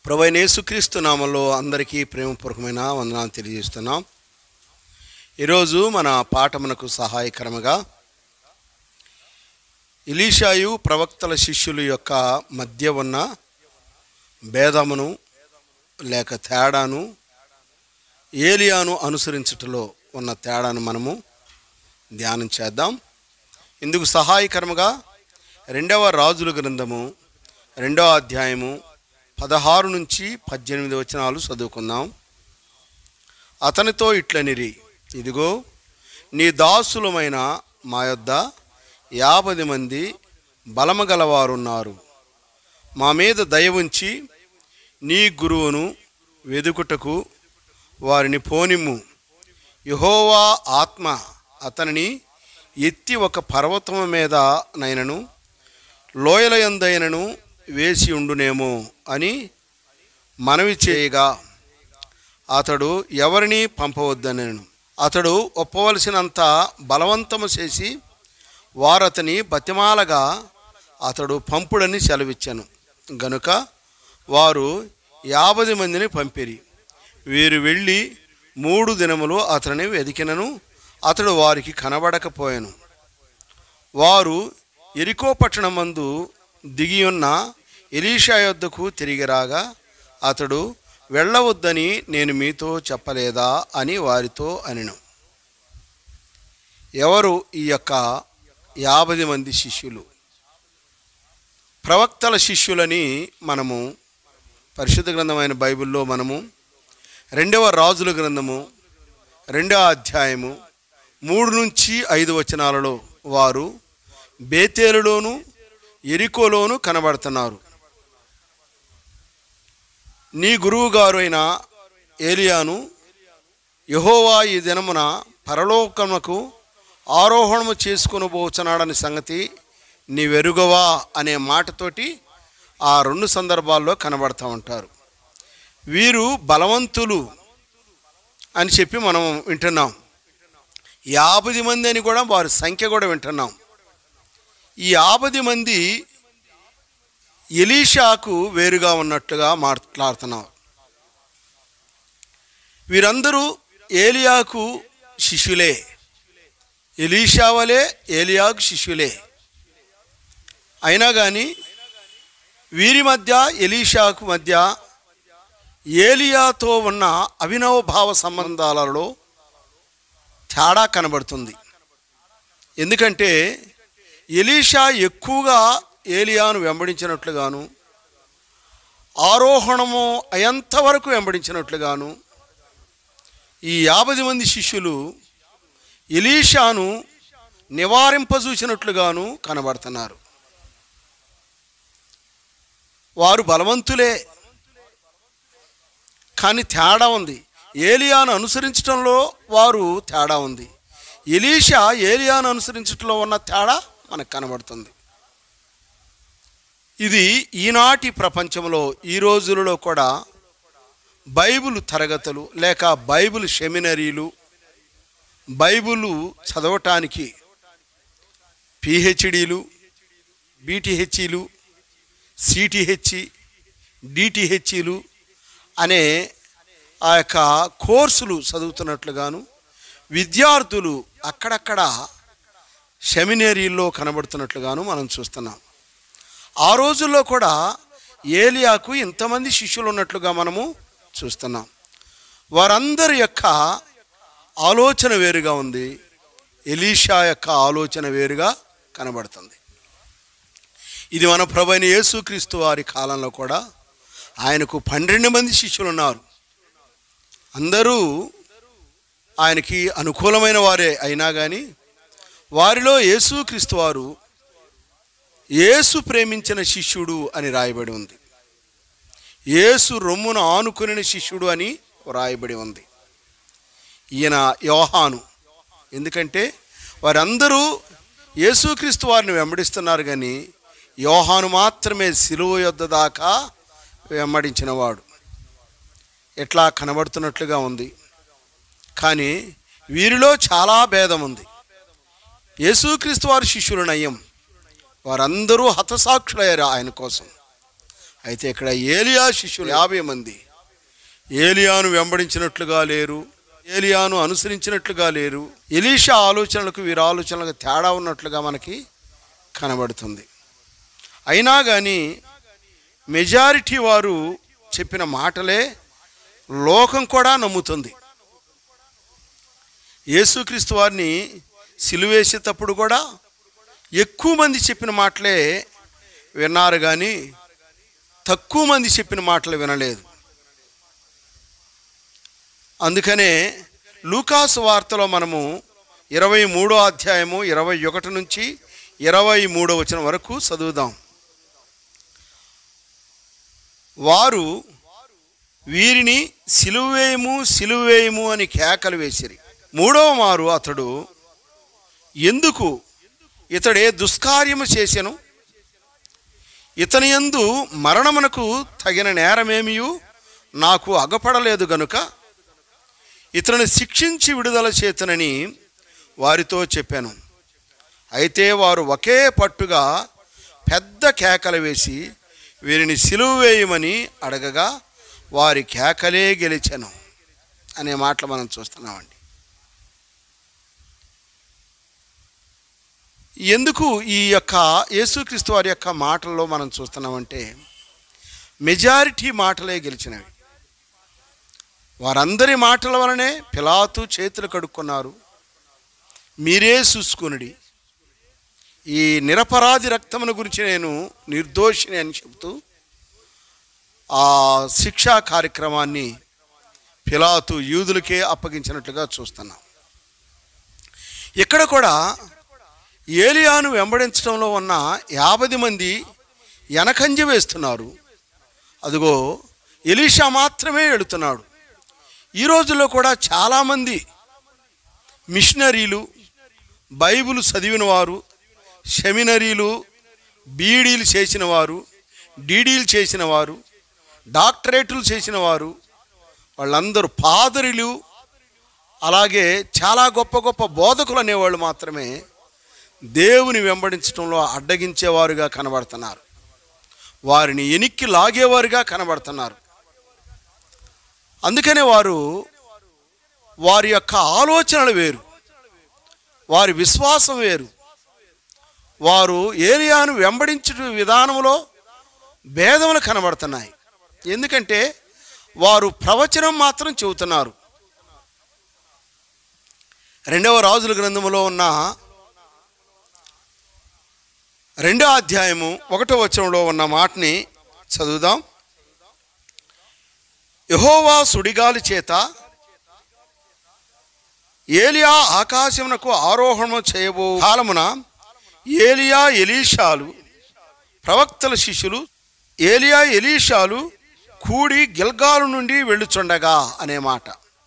ప్రభైన యేసుక్రీస్తు నామంలో అందరికీ ప్రేమపూర్వకమైన వందనాలు తెలియజేస్తున్నాం ఈరోజు మన పాఠమునకు సహాయకరముగా ఇలీషాయు ప్రవక్తల శిష్యుల యొక్క మధ్య ఉన్న భేదమును లేక తేడాను ఏలియాను అనుసరించుటలో ఉన్న తేడాను మనము ధ్యానం చేద్దాం ఇందుకు సహాయకరముగా రెండవ రాజుల గ్రంథము రెండవ అధ్యాయము పదహారు నుంచి పద్దెనిమిది వచనాలు చదువుకుందాం అతనితో ఇట్లనిరి ఇదిగో నీ దాసులమైన మా యొద్ద యాభై మంది బలము గలవారున్నారు మా మీద దయ ఉంచి నీ గురువును వెదుకుటకు వారిని పోనిమ్ము యహోవా ఆత్మ అతనిని ఎత్తి ఒక పర్వతము మీద నైనను లోయలయందైనను వేసి ఉండునేమో అని మనవి చేయగా అతడు ఎవరిని పంపవద్దనను అతడు ఒప్పవలసినంత బలవంతము చేసి వారతని బతిమాలగా అతడు పంపుడని సెలవిచ్చాను గనుక వారు యాభై మందిని పంపిరి వీరు వెళ్ళి మూడు దినములు అతనిని వెదికినను అతడు వారికి కనబడకపోయాను వారు ఎరికో పట్టణమందు దిగియున్న ఎలీషా యొద్దకు తిరిగి రాగా అతడు వెళ్ళవద్దని నేను మీతో చెప్పలేదా అని వారితో అనిను ఎవరు ఈ యొక్క యాభై మంది శిష్యులు ప్రవక్తల శిష్యులని మనము పరిశుద్ధ గ్రంథమైన బైబిల్లో మనము రెండవ రాజుల గ్రంథము రెండవ అధ్యాయము మూడు నుంచి ఐదు వచనాలలో వారు బేతేలులోను ఎరికోలోను కనబడుతున్నారు నీ గురువు గారు అయిన ఏలియాను యహోవా ఈ దినమున పరలోకమునకు ఆరోహణము చేసుకుని పోతున్నాడని సంగతి నీ వెరుగవా అనే మాటతోటి ఆ రెండు సందర్భాల్లో కనబడుతూ ఉంటారు వీరు బలవంతులు అని చెప్పి మనం వింటున్నాం యాభై మంది అని కూడా వారి సంఖ్య కూడా వింటున్నాం ఈ యాభై మంది ఎలీషాకు వేరుగా ఉన్నట్లుగా మాట్లాడుతున్నారు వీరందరూ ఏలియాకు శిష్యులే ఎలీషా వలె ఏలియాకు శిష్యులే అయినా కానీ వీరి మధ్య ఎలీషాకు మధ్య ఏలియాతో ఉన్న అవినవ భావ సంబంధాలలో తేడా కనబడుతుంది ఎందుకంటే ఎలీషా ఎక్కువగా ఏలియాను వెంబడించినట్లుగాను ఆరోహణము అయంత వరకు వెంబడించినట్లుగాను ఈ యాభై మంది శిష్యులు ఎలీషాను నివారింపజూసినట్లుగాను కనబడుతున్నారు వారు బలవంతులే కానీ తేడా ఉంది ఏలియాను అనుసరించడంలో వారు తేడా ఉంది ఎలీషా ఏలియాను అనుసరించడంలో ఉన్న తేడా మనకు కనబడుతుంది ఇది ఈనాటి ప్రపంచంలో ఈ రోజులలో కూడా బైబిల్ తరగతులు లేక బైబిల్ సెమినరీలు బైబిల్ చదవటానికి పిహెచ్డీలు బీటీహెచ్ఈలు సిటిహెచ్ఈ డిటిహెచ్ఈలు అనే ఆ యొక్క కోర్సులు చదువుతున్నట్లుగాను విద్యార్థులు అక్కడక్కడ సెమినరీల్లో కనబడుతున్నట్లుగాను మనం చూస్తున్నాం ఆ రోజుల్లో కూడా ఏలియాకు ఇంతమంది శిష్యులు ఉన్నట్లుగా మనము చూస్తున్నాం వారందరి యొక్క ఆలోచన వేరుగా ఉంది ఎలీషా యొక్క ఆలోచన వేరుగా కనబడుతుంది ఇది మన ప్రభైన యేసుక్రీస్తు వారి కాలంలో కూడా ఆయనకు పన్నెండు మంది శిష్యులు ఉన్నారు అందరూ ఆయనకి అనుకూలమైన వారే అయినా కానీ వారిలో యేసుక్రీస్తు వారు యేసు ప్రేమించిన శిష్యుడు అని రాయబడి ఉంది యేసు రొమ్మును ఆనుకుని శిష్యుడు అని రాయబడి ఉంది ఈయన యోహాను ఎందుకంటే వారందరూ యేసుక్రీస్తు వారిని వెంబడిస్తున్నారు కానీ యోహాను మాత్రమే సిలువ యొద్ద దాకా వెంబడించినవాడు ఎట్లా కనబడుతున్నట్లుగా ఉంది కానీ వీరిలో చాలా భేదం ఉంది యేసుక్రీస్తు వారి శిష్యులు నయం వారందరూ హతసాక్షులయ్యారు ఆయన కోసం అయితే ఇక్కడ ఏలియా శిష్యులు యాభై మంది ఏలియాను వెంబడించినట్లుగా లేరు ఏలియాను అనుసరించినట్లుగా లేరు ఎలీషా ఆలోచనలకు వీరి ఆలోచనలకు తేడా ఉన్నట్లుగా మనకి కనబడుతుంది అయినా కానీ మెజారిటీ వారు చెప్పిన మాటలే లోకం కూడా నమ్ముతుంది యేసుక్రీస్తు వారిని సిలువేసేటప్పుడు కూడా ఎక్కువ మంది చెప్పిన మాటలే విన్నారు కానీ తక్కువ మంది చెప్పిన మాటలు వినలేదు అందుకనే లూకాసు వార్తలో మనము ఇరవై మూడో అధ్యాయము ఇరవై ఒకటి నుంచి ఇరవై మూడో వచనం వరకు చదువుదాం వారు వీరిని సిలువేయము సిలువేయము అని కేకలు వేసిరి మూడవ మారు అతడు ఎందుకు ఇతడే దుష్కార్యము చేసెను ఇతని యందు మరణమునకు తగిన నేరమేమియు నాకు అగపడలేదు గనుక ఇతనిని శిక్షించి విడుదల చేతనని వారితో చెప్పాను అయితే వారు ఒకే పట్టుగా పెద్ద కేకలు వేసి వీరిని సిలువ వేయమని అడగగా వారి కేకలే గెలిచాను అనే మాటలు మనం చూస్తున్నామండి ఎందుకు ఈ యొక్క యేసుక్రీస్తు వారి యొక్క మాటల్లో మనం చూస్తున్నామంటే మెజారిటీ మాటలే గెలిచినవి వారందరి మాటల వలనే పిలాతు చేతులు కడుక్కున్నారు మీరే చూసుకునుడి ఈ నిరపరాధి రక్తమును గురించి నేను నిర్దోషిని అని చెబుతూ ఆ శిక్షా కార్యక్రమాన్ని పిలాతు యూదులకే అప్పగించినట్లుగా చూస్తున్నాం ఇక్కడ కూడా ఏలియాను వెంబడించడంలో ఉన్న యాభై మంది వెనకంజ వేస్తున్నారు అదిగో ఎలీషా మాత్రమే వెళుతున్నాడు ఈ రోజుల్లో కూడా చాలామంది మిషనరీలు బైబిల్ చదివిన వారు సెమినరీలు బీడీలు చేసిన వారు డీడీలు చేసిన వారు డాక్టరేట్లు చేసిన వారు వాళ్ళందరూ పాదరులు అలాగే చాలా గొప్ప గొప్ప బోధకులు అనేవాళ్ళు మాత్రమే దేవుని వెంబడించడంలో అడ్డగించేవారుగా కనబడుతున్నారు వారిని ఎనిక్కి లాగేవారుగా కనబడుతున్నారు అందుకనే వారు వారి యొక్క ఆలోచనలు వేరు వారి విశ్వాసం వేరు వారు ఏలియాను వెంబడించుట విధానంలో భేదములు కనబడుతున్నాయి ఎందుకంటే వారు ప్రవచనం మాత్రం చెబుతున్నారు రెండవ రాజుల గ్రంథములో ఉన్న రెండో అధ్యాయము ఒకటో వచనంలో ఉన్న మాటని చదువుదాం యహోవా సుడిగాలి చేత ఏలియా ఆకాశమునకు ఆరోహణము చేయబో కాలమున ఏలియా ఎలీషాలు ప్రవక్తల శిష్యులు ఏలియా ఎలీషాలు కూడి గిల్గాలు నుండి వెళ్ళుచుండగా అనే మాట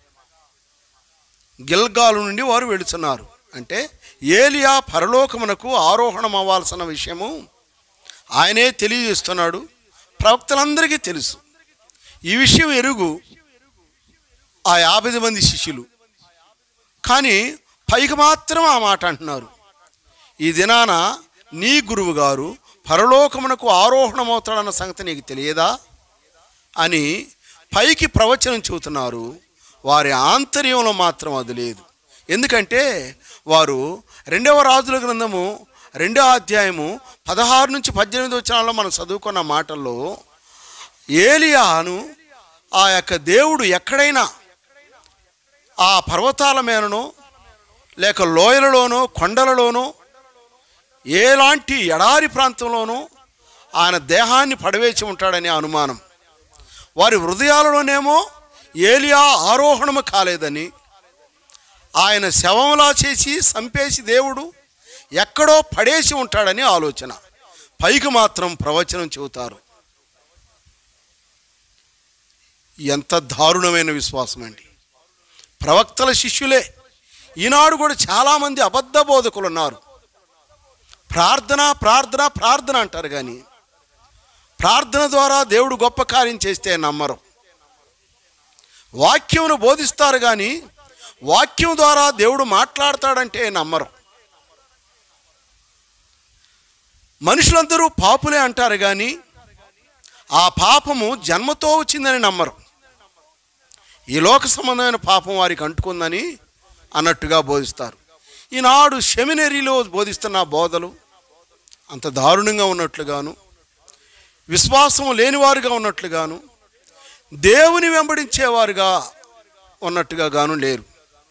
గిల్గాలు నుండి వారు వెళుతున్నారు అంటే ఏలియా పరలోకమునకు ఆరోహణం అవ్వాల్సిన విషయము ఆయనే తెలియజేస్తున్నాడు ప్రవక్తలందరికీ తెలుసు ఈ విషయం ఎరుగు ఆ యాభై మంది శిష్యులు కానీ పైకి మాత్రం ఆ మాట అంటున్నారు ఈ దినాన నీ గురువు గారు పరలోకమునకు ఆరోహణమవుతాడన్న సంగతి నీకు తెలియదా అని పైకి ప్రవచనం చెబుతున్నారు వారి ఆంతర్యంలో మాత్రం అది లేదు ఎందుకంటే వారు రెండవ రాజుల గ్రంథము రెండవ అధ్యాయము పదహారు నుంచి పద్దెనిమిది వచ్చినాల్లో మనం చదువుకున్న మాటల్లో ఏలియాను ఆ యొక్క దేవుడు ఎక్కడైనా ఆ పర్వతాల మీదనో లేక లోయలలోనో కొండలలోనో ఎలాంటి ఎడారి ప్రాంతంలోనో ఆయన దేహాన్ని పడవేసి ఉంటాడనే అనుమానం వారి హృదయాలలోనేమో ఏలియా ఆరోహణము కాలేదని ఆయన శవంలా చేసి సంపేసి దేవుడు ఎక్కడో పడేసి ఉంటాడని ఆలోచన పైకి మాత్రం ప్రవచనం చెబుతారు ఎంత దారుణమైన విశ్వాసం అండి ప్రవక్తల శిష్యులే ఈనాడు కూడా చాలామంది అబద్ధ బోధకులు ఉన్నారు ప్రార్థన ప్రార్థన ప్రార్థన అంటారు కానీ ప్రార్థన ద్వారా దేవుడు గొప్ప కార్యం చేస్తే నమ్మరు వాక్యమును బోధిస్తారు కానీ వాక్యం ద్వారా దేవుడు మాట్లాడతాడంటే నమ్మరు మనుషులందరూ పాపులే అంటారు కానీ ఆ పాపము జన్మతో వచ్చిందని నమ్మరు ఈ లోక సంబంధమైన పాపం వారికి అంటుకుందని అన్నట్టుగా బోధిస్తారు ఈనాడు సెమినరీలో బోధిస్తున్న బోధలు అంత దారుణంగా ఉన్నట్లుగాను విశ్వాసం లేనివారుగా ఉన్నట్లుగాను దేవుని వెంబడించేవారుగా ఉన్నట్టుగా గాను లేరు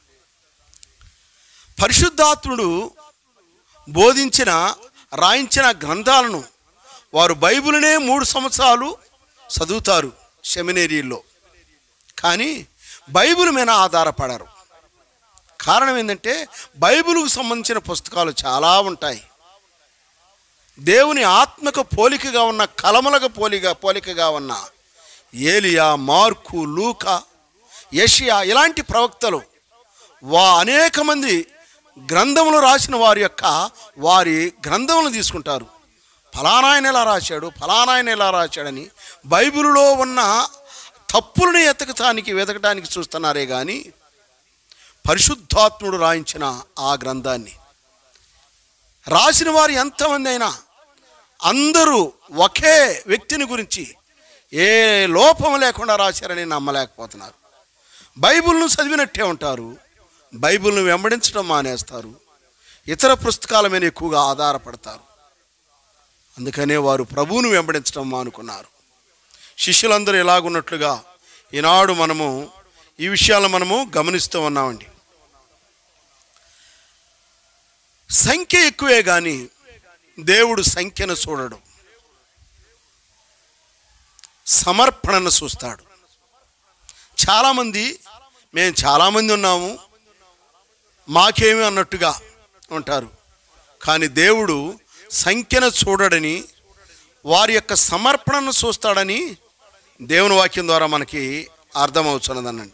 పరిశుద్ధాత్ముడు బోధించిన రాయించిన గ్రంథాలను వారు బైబిల్నే మూడు సంవత్సరాలు చదువుతారు సెమినేరీల్లో కానీ బైబిల్ మీద ఆధారపడరు కారణం ఏంటంటే బైబిల్కు సంబంధించిన పుస్తకాలు చాలా ఉంటాయి దేవుని ఆత్మకు పోలికగా ఉన్న కలములకు పోలిక పోలికగా ఉన్న ఏలియా మార్కు లూక యషియా ఇలాంటి ప్రవక్తలు వా అనేక మంది గ్రంథములు రాసిన వారి యొక్క వారి గ్రంథములు తీసుకుంటారు ఫలానాయన ఎలా రాశాడు ఫలానాయన ఎలా రాశాడని బైబిల్లో ఉన్న తప్పులను ఎతకటానికి వెతకటానికి చూస్తున్నారే కానీ పరిశుద్ధాత్ముడు రాయించిన ఆ గ్రంథాన్ని రాసిన వారు ఎంతమంది అయినా అందరూ ఒకే వ్యక్తిని గురించి ఏ లోపం లేకుండా రాశారని నమ్మలేకపోతున్నారు బైబిల్ను చదివినట్టే ఉంటారు బైబిల్ను వెంబడించడం మానేస్తారు ఇతర పుస్తకాల మీద ఎక్కువగా ఆధారపడతారు అందుకనే వారు ప్రభువును వెంబడించడం మానుకున్నారు శిష్యులందరూ ఎలాగున్నట్లుగా ఈనాడు మనము ఈ విషయాలను మనము గమనిస్తూ ఉన్నామండి సంఖ్య ఎక్కువే కానీ దేవుడు సంఖ్యను చూడడు సమర్పణను చూస్తాడు చాలామంది మేము చాలామంది ఉన్నాము మాకేమి అన్నట్టుగా ఉంటారు కానీ దేవుడు సంఖ్యను చూడడని వారి యొక్క సమర్పణను చూస్తాడని దేవుని వాక్యం ద్వారా మనకి అర్థమవుతున్నదనండి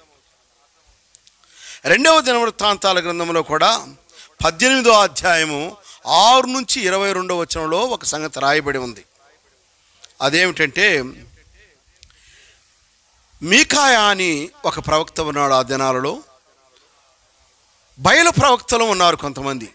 రెండవ దినవృత్తాంతాల గ్రంథంలో కూడా పద్దెనిమిదో అధ్యాయము ఆరు నుంచి ఇరవై రెండో వచనంలో ఒక సంగతి రాయబడి ఉంది అదేమిటంటే మీకాయ అని ఒక ప్రవక్త ఉన్నాడు ఆ దినాలలో బయలు ప్రవక్తలు ఉన్నారు కొంతమంది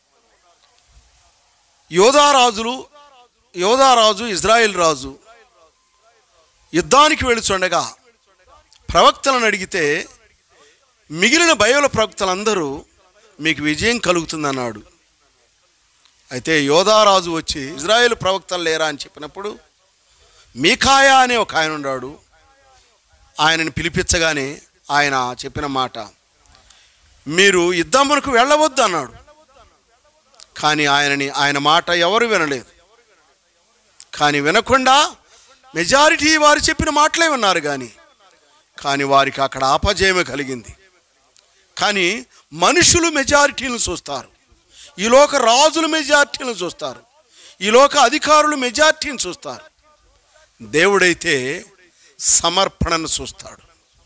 యోధారాజులు యోధారాజు ఇజ్రాయెల్ రాజు యుద్ధానికి వెళుచుండగా ప్రవక్తలను అడిగితే మిగిలిన బయలు ప్రవక్తలందరూ మీకు విజయం కలుగుతుందన్నాడు అయితే యోధారాజు వచ్చి ఇజ్రాయెల్ ప్రవక్తలు లేరా అని చెప్పినప్పుడు మీకాయా అనే ఒక ఆయన ఉన్నాడు ఆయనని పిలిపించగానే ఆయన చెప్పిన మాట మీరు యుద్ధమునకు వెళ్ళవద్దు అన్నాడు కానీ ఆయనని ఆయన మాట ఎవరు వినలేదు కానీ వినకుండా మెజారిటీ వారు చెప్పిన మాటలే విన్నారు కానీ కానీ వారికి అక్కడ అపజయమే కలిగింది కానీ మనుషులు మెజారిటీలను చూస్తారు ఈ లోక రాజులు మెజారిటీలను చూస్తారు ఈ లోక అధికారులు మెజారిటీని చూస్తారు దేవుడైతే సమర్పణను చూస్తాడు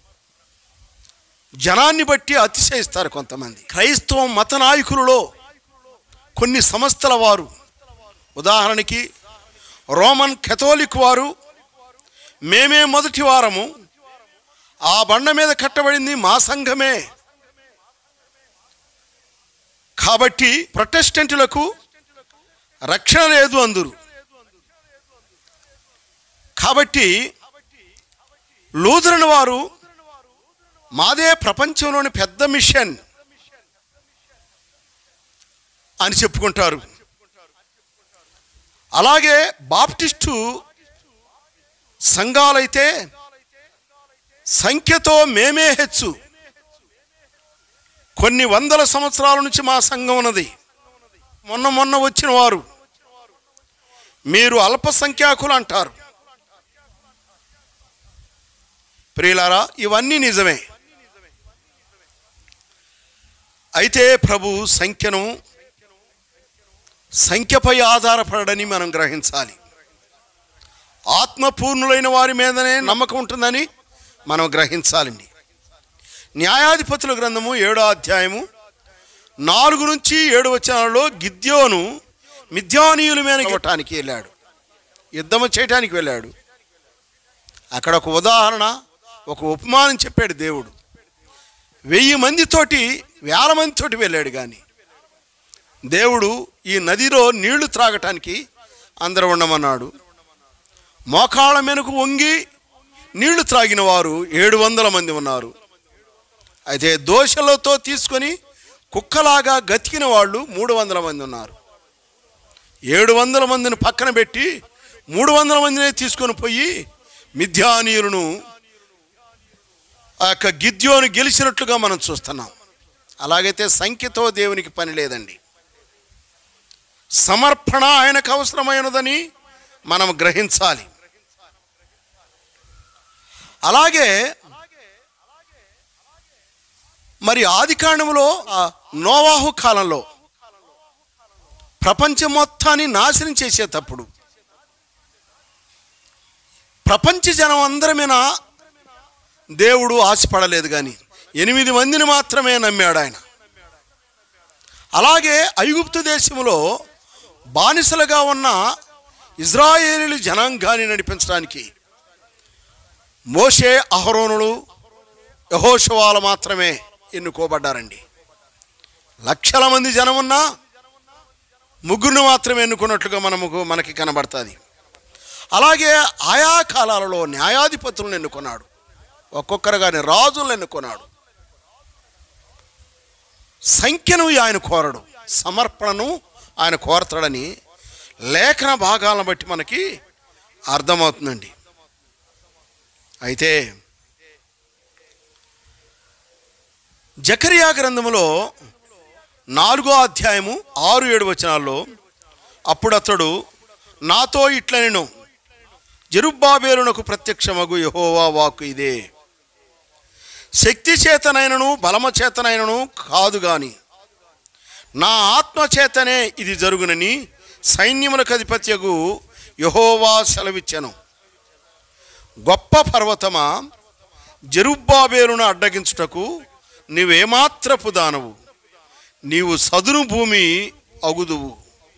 జనాన్ని బట్టి అతిశయిస్తారు కొంతమంది క్రైస్తవ మత నాయకులలో కొన్ని సంస్థల వారు ఉదాహరణకి రోమన్ కెథోలిక్ వారు మేమే మొదటి వారము ఆ బండ మీద కట్టబడింది మా సంఘమే కాబట్టి ప్రొటెస్టెంట్లకు రక్షణ లేదు అందురు కాబట్టి లూథరన్ వారు మాదే ప్రపంచంలోని పెద్ద మిషన్ అని చెప్పుకుంటారు అలాగే బాప్టిస్టు సంఘాలైతే సంఖ్యతో మేమే హెచ్చు కొన్ని వందల సంవత్సరాల నుంచి మా సంఘం ఉన్నది మొన్న మొన్న వచ్చిన వారు మీరు అల్పసంఖ్యాకులు అంటారు ప్రియులారా ఇవన్నీ నిజమే అయితే ప్రభు సంఖ్యను సంఖ్యపై ఆధారపడని మనం గ్రహించాలి ఆత్మపూర్ణులైన వారి మీదనే నమ్మకం ఉంటుందని మనం గ్రహించాలండి న్యాయాధిపతుల గ్రంథము ఏడో అధ్యాయము నాలుగు నుంచి ఏడు వచనాలలో గిద్యోను మిథ్యానీయుల మీద ఇవ్వటానికి వెళ్ళాడు యుద్ధము చేయటానికి వెళ్ళాడు అక్కడ ఒక ఉదాహరణ ఒక ఉపమానం చెప్పాడు దేవుడు వెయ్యి మందితోటి వేల మందితోటి వెళ్ళాడు కానీ దేవుడు ఈ నదిలో నీళ్లు త్రాగటానికి అందరూ ఉండమన్నాడు మోకాళ్ళ మెనుకు వంగి నీళ్లు త్రాగిన వారు ఏడు వందల మంది ఉన్నారు అయితే దోషలతో తీసుకొని కుక్కలాగా గతికిన వాళ్ళు మూడు వందల మంది ఉన్నారు ఏడు వందల మందిని పక్కన పెట్టి మూడు వందల మందిని తీసుకొని పోయి మిథ్యానీయులను ఆ యొక్క గిద్యోను గెలిచినట్లుగా మనం చూస్తున్నాం అలాగైతే సంఖ్యతో దేవునికి పని లేదండి సమర్పణ ఆయనకు అవసరమైనదని మనం గ్రహించాలి అలాగే మరి ఆది కాండములో ఆ నోవాహు కాలంలో ప్రపంచం మొత్తాన్ని నాశనం చేసేటప్పుడు ప్రపంచ జనం అందరమీన దేవుడు ఆశపడలేదు కానీ ఎనిమిది మందిని మాత్రమే నమ్మాడు ఆయన అలాగే ఐగుప్తు దేశంలో బానిసలుగా ఉన్న ఇజ్రాయేలీలు జనాంగాన్ని నడిపించడానికి మోషే అహరోనులు యహోషవాలు మాత్రమే ఎన్నుకోబడ్డారండి లక్షల మంది జనం ఉన్నా ముగ్గురిని మాత్రమే ఎన్నుకున్నట్లుగా మనకు మనకి కనబడుతుంది అలాగే ఆయా కాలాలలో న్యాయాధిపతులను ఎన్నుకున్నాడు ఒక్కొక్కరుగానే రాజులను ఎన్నుకున్నాడు సంఖ్యను ఆయన కోరడు సమర్పణను ఆయన కోరతాడని లేఖన భాగాలను బట్టి మనకి అర్థమవుతుందండి అయితే జకరియా గ్రంథములో నాలుగో అధ్యాయము ఆరు ఏడు వచనాల్లో అప్పుడు అతడు నాతో ఇట్లనెను జరుబ్బాబేలునకు ప్రత్యక్షమగు యహోవా వాక్కు ఇదే శక్తి చేతనైనను బలమ చేతనైనను కాదు గాని నా ఆత్మ చేతనే ఇది జరుగునని సైన్యములకు అధిపత్యగు యహోవా సెలవిచ్చెను గొప్ప పర్వతమా జరుబ్బాబేలును అడ్డగించుటకు నీవేమాత్రపు దానవు నీవు సదును భూమి అగుదువు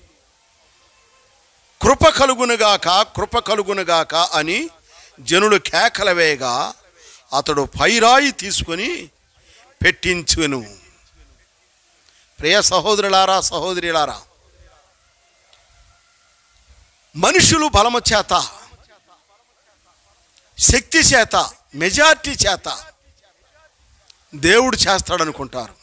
కృప కలుగునుగాక కృప కలుగునుగాక అని జనులు కేకలవేగా అతడు పైరాయి తీసుకొని పెట్టించును ప్రియ సహోదరులారా సహోదరులారా మనుషులు బలము చేత శక్తి చేత మెజార్టీ చేత దేవుడు చేస్తాడనుకుంటారు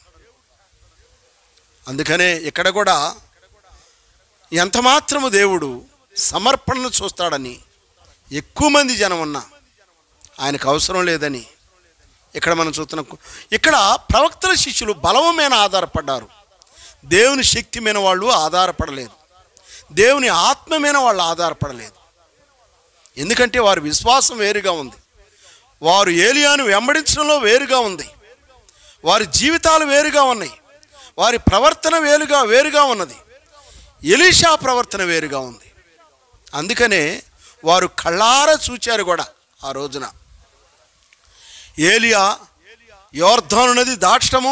అందుకనే ఇక్కడ కూడా ఎంత మాత్రము దేవుడు సమర్పణను చూస్తాడని ఎక్కువ మంది జనం ఉన్నా ఆయనకు అవసరం లేదని ఇక్కడ మనం చూస్తున్న ఇక్కడ ప్రవక్తల శిష్యులు బలము మీద ఆధారపడ్డారు దేవుని శక్తి మీద వాళ్ళు ఆధారపడలేదు దేవుని ఆత్మ మీద వాళ్ళు ఆధారపడలేదు ఎందుకంటే వారి విశ్వాసం వేరుగా ఉంది వారు ఏలియాను వెంబడించడంలో వేరుగా ఉంది వారి జీవితాలు వేరుగా ఉన్నాయి వారి ప్రవర్తన వేరుగా వేరుగా ఉన్నది ఎలీషా ప్రవర్తన వేరుగా ఉంది అందుకనే వారు కళ్ళారా చూచారు కూడా ఆ రోజున ఏలియా యోర్ధాను నది దాటము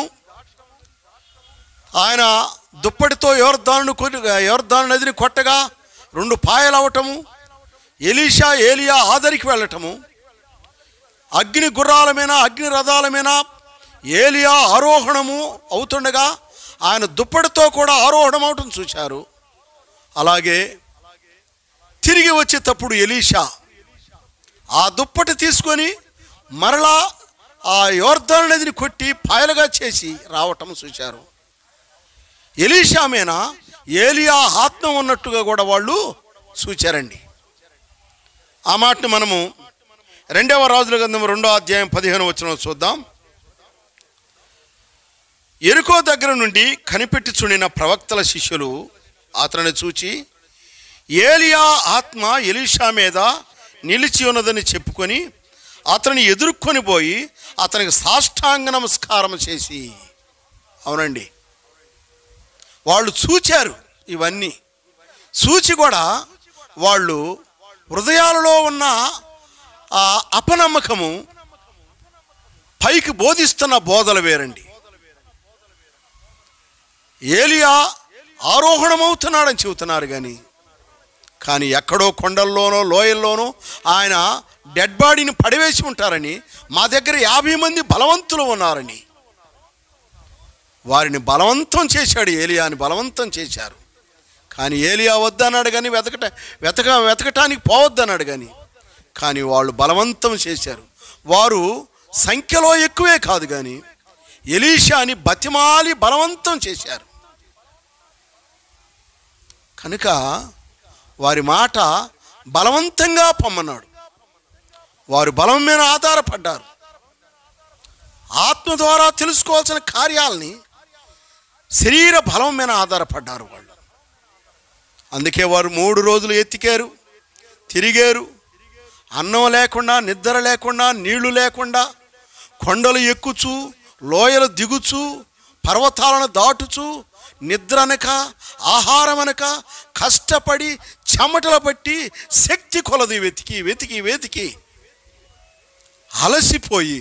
ఆయన దుప్పటితో యోర్ధాను యోర్ధాను నదిని కొట్టగా రెండు పాయలు అవటము ఎలీషా ఏలియా ఆదరికి వెళ్ళటము అగ్ని గుర్రాల మీద అగ్ని రథాల మీద ఏలియా ఆరోహణము అవుతుండగా ఆయన దుప్పటితో కూడా ఆరోహణం అవటం చూశారు అలాగే తిరిగి వచ్చేటప్పుడు ఎలీషా ఆ దుప్పటి తీసుకొని మరలా ఆ యోర్ధాను నదిని కొట్టి పాయలుగా చేసి రావటం చూశారు ఎలీషా మీద ఏలియా ఆత్మ ఉన్నట్టుగా కూడా వాళ్ళు చూచారండి ఆ మాటని మనము రెండవ రాజుల గ్రంథం రెండో అధ్యాయం పదిహేను వచ్చిన చూద్దాం ఎరుకో దగ్గర నుండి కనిపెట్టి చుండిన ప్రవక్తల శిష్యులు అతనిని చూచి ఏలియా ఆత్మ ఎలీషా మీద నిలిచి ఉన్నదని చెప్పుకొని అతని ఎదుర్కొని పోయి అతనికి సాష్టాంగ నమస్కారం చేసి అవునండి వాళ్ళు చూచారు ఇవన్నీ చూచి కూడా వాళ్ళు హృదయాలలో ఉన్న ఆ అపనమ్మకము పైకి బోధిస్తున్న బోధలు వేరండి ఏలియా ఆరోహణమవుతున్నాడని చెబుతున్నారు కానీ కానీ ఎక్కడో కొండల్లోనో లోయల్లోనో ఆయన డెడ్ బాడీని పడివేసి ఉంటారని మా దగ్గర యాభై మంది బలవంతులు ఉన్నారని వారిని బలవంతం చేశాడు ఏలియాని బలవంతం చేశారు కానీ ఏలియా వద్దన్నాడు కానీ వెతకట వెతక వెతకటానికి పోవద్దన్నాడు కానీ కానీ వాళ్ళు బలవంతం చేశారు వారు సంఖ్యలో ఎక్కువే కాదు కానీ ఎలీషాని బతిమాలి బలవంతం చేశారు కనుక వారి మాట బలవంతంగా పొమ్మన్నాడు వారు బలం మీద ఆధారపడ్డారు ఆత్మ ద్వారా తెలుసుకోవాల్సిన కార్యాలని శరీర బలం మీద ఆధారపడ్డారు వాళ్ళు అందుకే వారు మూడు రోజులు ఎత్తికారు తిరిగారు అన్నం లేకుండా నిద్ర లేకుండా నీళ్లు లేకుండా కొండలు ఎక్కుచు లోయలు దిగుచు పర్వతాలను దాటుచు నిద్ర అనక ఆహారం అనక కష్టపడి చెమటలు పట్టి శక్తి కొలది వెతికి వెతికి వెతికి అలసిపోయి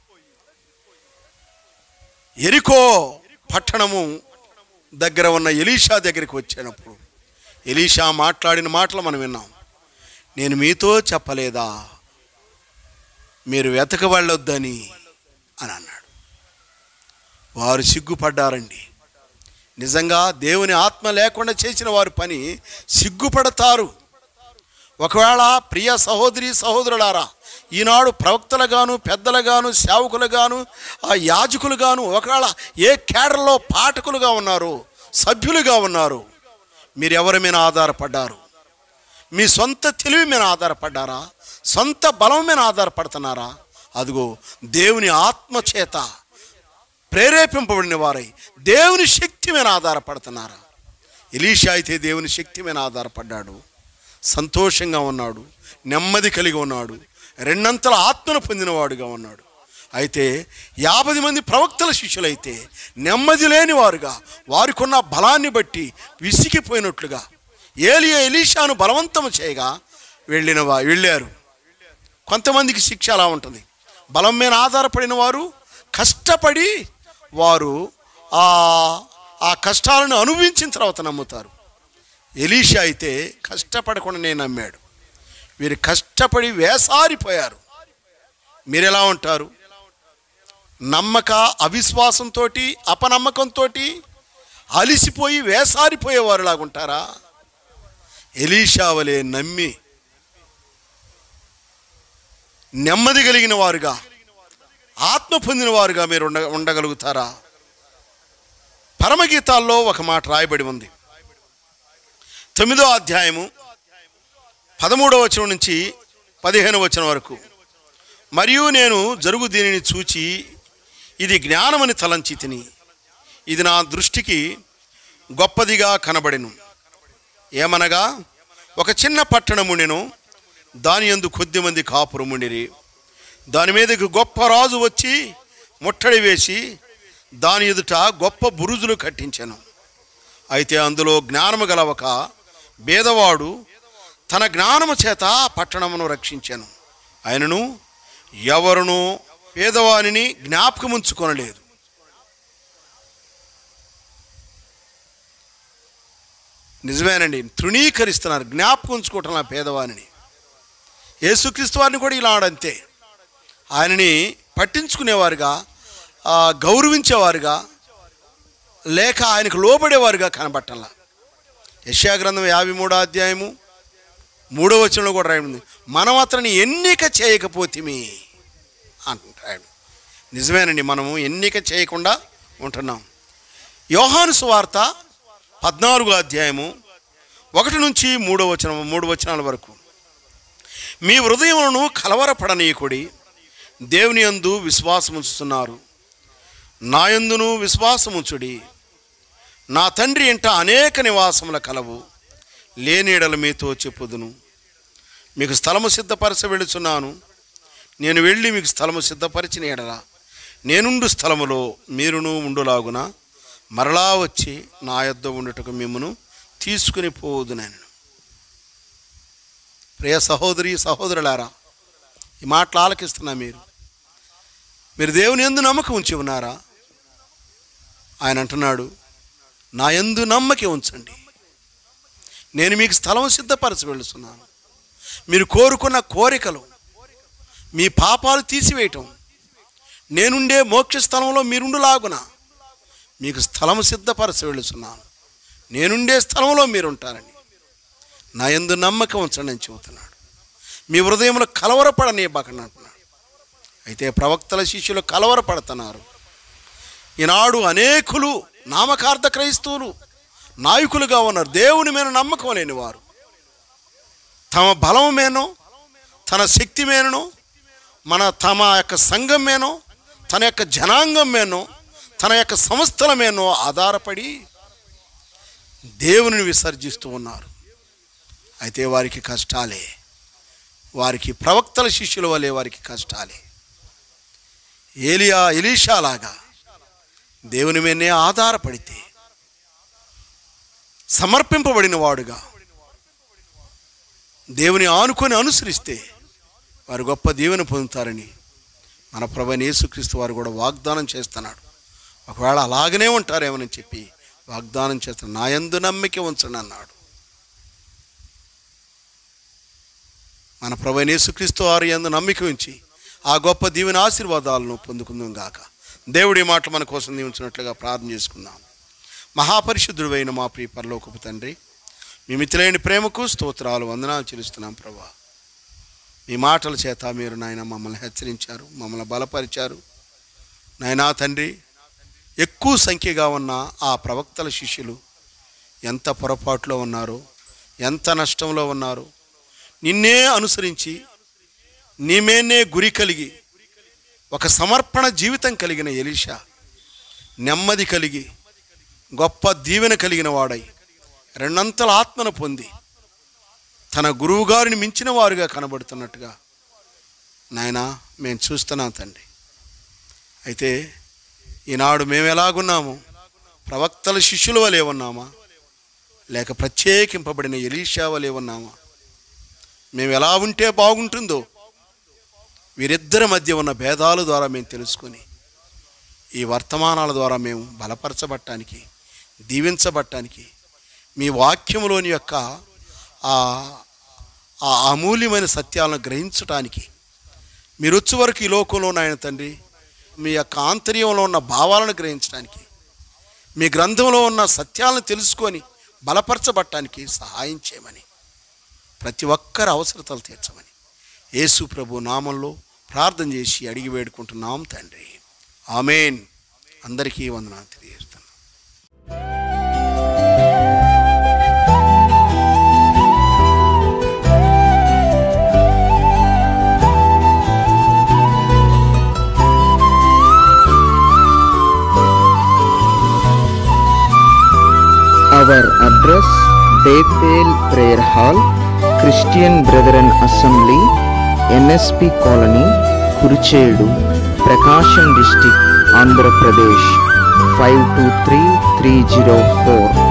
ఎరికో పట్టణము దగ్గర ఉన్న ఎలీషా దగ్గరికి వచ్చినప్పుడు ఎలీషా మాట్లాడిన మాటలు మనం విన్నాం నేను మీతో చెప్పలేదా మీరు వెతక వెళ్ళొద్దని అని అన్నాడు వారు సిగ్గుపడ్డారండి నిజంగా దేవుని ఆత్మ లేకుండా చేసిన వారి పని సిగ్గుపడతారు ఒకవేళ ప్రియ సహోదరి సహోదరులారా ఈనాడు ప్రవక్తలుగాను పెద్దలుగాను సేవకులుగాను ఆ యాజకులుగాను ఒకవేళ ఏ కేడర్లో పాఠకులుగా ఉన్నారు సభ్యులుగా ఉన్నారు మీరు ఎవరి మీద ఆధారపడ్డారు మీ సొంత తెలివి మీద ఆధారపడ్డారా సొంత బలం మీద ఆధారపడుతున్నారా అదిగో దేవుని ఆత్మ చేత ప్రేరేపింపబడిన వారై దేవుని శక్తి మీద ఆధారపడుతున్నారా ఎలీషా అయితే దేవుని శక్తి మీద ఆధారపడ్డాడు సంతోషంగా ఉన్నాడు నెమ్మది కలిగి ఉన్నాడు రెండంతల ఆత్మను పొందినవాడుగా ఉన్నాడు అయితే యాభై మంది ప్రవక్తల శిష్యులైతే నెమ్మది లేని వారుగా వారికున్న బలాన్ని బట్టి విసిగిపోయినట్లుగా ఏలియా ఎలీషాను బలవంతం చేయగా వెళ్ళిన వా వెళ్ళారు కొంతమందికి శిక్ష అలా ఉంటుంది బలం మీద ఆధారపడిన వారు కష్టపడి వారు ఆ ఆ కష్టాలను అనుభవించిన తర్వాత నమ్ముతారు ఎలీషా అయితే కష్టపడకుండానే నమ్మాడు వీరు కష్టపడి వేసారిపోయారు మీరు ఎలా ఉంటారు నమ్మక అవిశ్వాసంతో అపనమ్మకంతో అలిసిపోయి వేసారిపోయేవారు లాగుంటారా ఎలీషా వలె నమ్మి నెమ్మది కలిగిన వారుగా ఆత్మ పొందిన వారుగా మీరు ఉండ ఉండగలుగుతారా పరమగీతాల్లో ఒక మాట రాయబడి ఉంది తొమ్మిదో అధ్యాయము పదమూడవ వచనం నుంచి పదిహేను వచనం వరకు మరియు నేను జరుగు దీనిని చూచి ఇది జ్ఞానమని తలంచి తిని ఇది నా దృష్టికి గొప్పదిగా కనబడెను ఏమనగా ఒక చిన్న పట్టణముండెను దాని యందు కొద్ది మంది కాపురముండిరి దాని మీదకి గొప్ప రాజు వచ్చి ముట్టడి వేసి దాని ఎదుట గొప్ప బురుజులు కట్టించాను అయితే అందులో జ్ఞానము గల ఒక భేదవాడు తన జ్ఞానము చేత ఆ పట్టణమును రక్షించాను ఆయనను ఎవరును పేదవానిని జ్ఞాపకముంచుకొనలేదు నిజమేనండి తృణీకరిస్తున్నారు జ్ఞాపకం ఉంచుకోవటం నా పేదవానిని యేసుక్రీస్తు వారిని కూడా ఇలా ఆడంతే ఆయనని పట్టించుకునేవారుగా ఆ, గౌరవించేవారుగా లేక ఆయనకు లోబడేవారుగా కనబట్టంలా యశా గ్రంథం యాభై మూడో అధ్యాయము మూడో వచనంలో కూడా రాయబడింది మనం అతన్ని ఎన్నిక చేయకపోతిమి అంటాడు నిజమేనండి మనము ఎన్నిక చేయకుండా ఉంటున్నాం యోహాను సువార్త పద్నాలుగో అధ్యాయము ఒకటి నుంచి మూడో వచనం మూడు వచనాల వరకు మీ హృదయములను కలవరపడనీయకుడి దేవుని యందు విశ్వాసముంచుతున్నారు నా యందును విశ్వాసముంచుడి నా తండ్రి ఇంట అనేక నివాసముల కలవు లేనీడల మీతో చెప్పుదును మీకు స్థలము సిద్ధపరచ వెళుచున్నాను నేను వెళ్ళి మీకు స్థలము సిద్ధపరిచిన ఎడల నేనుండు స్థలములో మీరును ఉండులాగున మరలా వచ్చి నా యొద్ద ఉండుటకు మిమ్మను తీసుకుని పోవద్దు నేను ప్రియ సహోదరి సహోదరులారా ఈ మాటలు ఆలకిస్తున్నా మీరు మీరు దేవుని ఎందు నమ్మకం ఉంచి ఉన్నారా ఆయన అంటున్నాడు నా ఎందు నమ్మకం ఉంచండి నేను మీకు స్థలం సిద్ధపరచి వెళుతున్నాను మీరు కోరుకున్న కోరికలు మీ పాపాలు తీసివేయటం నేనుండే మోక్ష స్థలంలో మీరుండులాగున మీకు స్థలము సిద్ధపరచి వెళుతున్నాను నేనుండే స్థలంలో మీరు ఉంటారని నా ఎందు నమ్మకం ఉంచండి అని చెబుతున్నాడు మీ హృదయంలో కలవరపడనీయబాకండి అంటున్నాడు అయితే ప్రవక్తల శిష్యులు కలవరపడుతున్నారు ఈనాడు అనేకులు నామకార్థ క్రైస్తవులు నాయకులుగా ఉన్నారు దేవుని మీద నమ్మకం లేని వారు తమ బలం మేనో తన శక్తి మేనో మన తమ యొక్క సంఘం మేనో తన యొక్క జనాంగం మేనో తన యొక్క సంస్థల మేనో ఆధారపడి దేవుని విసర్జిస్తూ ఉన్నారు అయితే వారికి కష్టాలే వారికి ప్రవక్తల శిష్యుల వలె వారికి కష్టాలే ఏలియా ఎలీషా లాగా దేవుని మీదనే ఆధారపడితే సమర్పింపబడిన వాడుగా దేవుని ఆనుకొని అనుసరిస్తే వారు గొప్ప దీవెన పొందుతారని మన ప్రభు యేసుక్రీస్తు వారు కూడా వాగ్దానం చేస్తున్నాడు ఒకవేళ అలాగనే ఉంటారేమని చెప్పి వాగ్దానం చేస్తాడు నా యందు నమ్మిక ఉంచండి అన్నాడు మన ప్రభు యేసుక్రీస్తు వారి యందు నమ్మిక ఉంచి ఆ గొప్ప దీవెన ఆశీర్వాదాలను పొందుకుందాం గాక దేవుడి మాట మన కోసం దీవించినట్లుగా ప్రార్థన చేసుకుందాం మహాపరిశుద్ధుడైన మా ప్రియ పరలోకపు తండ్రి మీ మిత్రులైన ప్రేమకు స్తోత్రాలు వందనాలు చెల్లిస్తున్నాం ప్రభా మీ మాటల చేత మీరు నాయన మమ్మల్ని హెచ్చరించారు మమ్మల్ని బలపరిచారు నాయనా తండ్రి ఎక్కువ సంఖ్యగా ఉన్న ఆ ప్రవక్తల శిష్యులు ఎంత పొరపాటులో ఉన్నారో ఎంత నష్టంలో ఉన్నారో నిన్నే అనుసరించి నీమేనే గురి కలిగి ఒక సమర్పణ జీవితం కలిగిన ఎలీషా నెమ్మది కలిగి గొప్ప దీవెన కలిగిన వాడై రెండంతల ఆత్మను పొంది తన గురువుగారిని మించిన వారుగా కనబడుతున్నట్టుగా నాయనా మేము చూస్తున్నాం తండ్రి అయితే ఈనాడు మేము ఎలాగున్నాము ప్రవక్తల శిష్యుల వలె ఉన్నామా లేక ప్రత్యేకింపబడిన ఎలీషా వలె ఉన్నామా మేము ఎలా ఉంటే బాగుంటుందో వీరిద్దరి మధ్య ఉన్న భేదాల ద్వారా మేము తెలుసుకొని ఈ వర్తమానాల ద్వారా మేము బలపరచబట్టానికి దీవించబట్టానికి మీ వాక్యములోని యొక్క ఆ ఆ అమూల్యమైన సత్యాలను గ్రహించటానికి మీరు వచ్చే వరకు ఈ లోకంలో నాయన తండ్రి మీ యొక్క ఆంతర్యంలో ఉన్న భావాలను గ్రహించడానికి మీ గ్రంథంలో ఉన్న సత్యాలను తెలుసుకొని బలపరచబట్టానికి సహాయం చేయమని ప్రతి ఒక్కరి అవసరతలు తీర్చమని యేసు ప్రభు నామంలో ప్రార్థన చేసి అడిగి వేడుకుంటున్నాం తండ్రి ఆమెన్ అందరికీ వందనాలు తెలియజేస్తున్నాం Our address Bethel Prayer Hall, Christian Brethren Assembly, NSP Colony, Kurchedu, Prakasham District, Andhra Pradesh 523304.